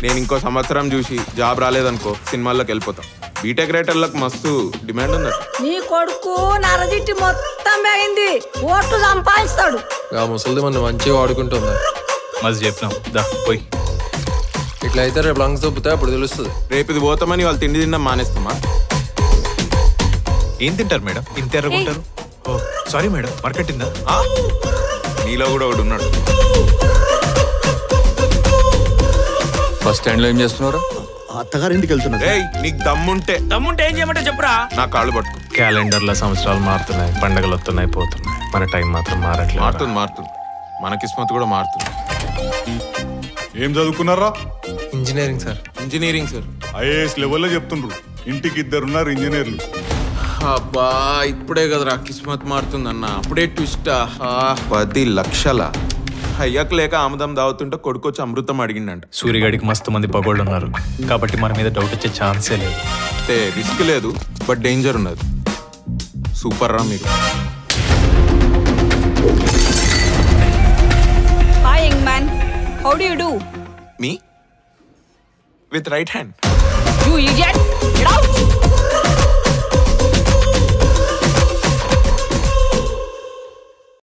నేను ఇంకో సంవత్సరం చూసి జాబ్ రాలేదనుకో సినిమాల్లోకి వెళ్ళిపోతాం బీటెక్ రైటర్లకు మస్తు డిమాండ్ ఉంది నీ కొడుకు నరదిట్టి మొత్తం పోయింది ఓట్లు సంపాదిస్తాడు ఆ ముసలిది మన మంచిగా వాడుకుంటుంది మస్తు చెప్పినాం దా పోయి ఇట్లా అయితే రేపు లంగ్స్ దొబ్బుతాయి అప్పుడు తెలుస్తుంది రేపు ఇది పోతామని వాళ్ళు తిండి తిన్నా మానేస్తామా ఏం తింటారు మేడం ఇంత ఎర్రగుంటారు ఓ సారీ మేడం మరకట్టిందా ఆ? నీలో కూడా ఒకడు ఉన్నాడు బస్ స్టాండ్ లో ఏం చేస్తున్నారు అత్తగారి ఇంటికి వెళ్తున్నా ఏయ్ నీకు దమ్ముంటే దమ్ముంటే ఏం చేయమంటే చెప్పురా నా కాళ్ళు పట్టుకో క్యాలెండర్ల సంవత్సరాలు మారుతున్నాయి పండగలు వస్తున్నాయి పోతున్నాయి మన టైం మాత్రం మారట్లేదు మారుతుంది మారుతుంది మన కిస్మత్ కూడా మారుతుంది ఏం చదువుకున్నారా engineering sir engineering sir IAS లెవెల్లో చెప్తుండ్రు ఇంటికి ఇద్దరున్నారు ఇంజనీర్లు అబ్బా ఇప్పుడే కదరా కిస్మత్ మారుతుందన్న అప్పుడే ట్విస్ట్ పది లక్షల అయ్యాక లేక ఆముదం దావుతుంటే కొడుకొచ్చి అమృతం అడిగిండంట సూర్యగడికి మస్తు మంది పగోళ్ళు ఉన్నారు కాబట్టి మన మీద డౌట్ వచ్చే ఛాన్సే లేదు అంటే రిస్క్ లేదు బట్ డేంజర్ ఉన్నది సూపర్ రా మీరు hi young man how do you do me with right hand you idiot get out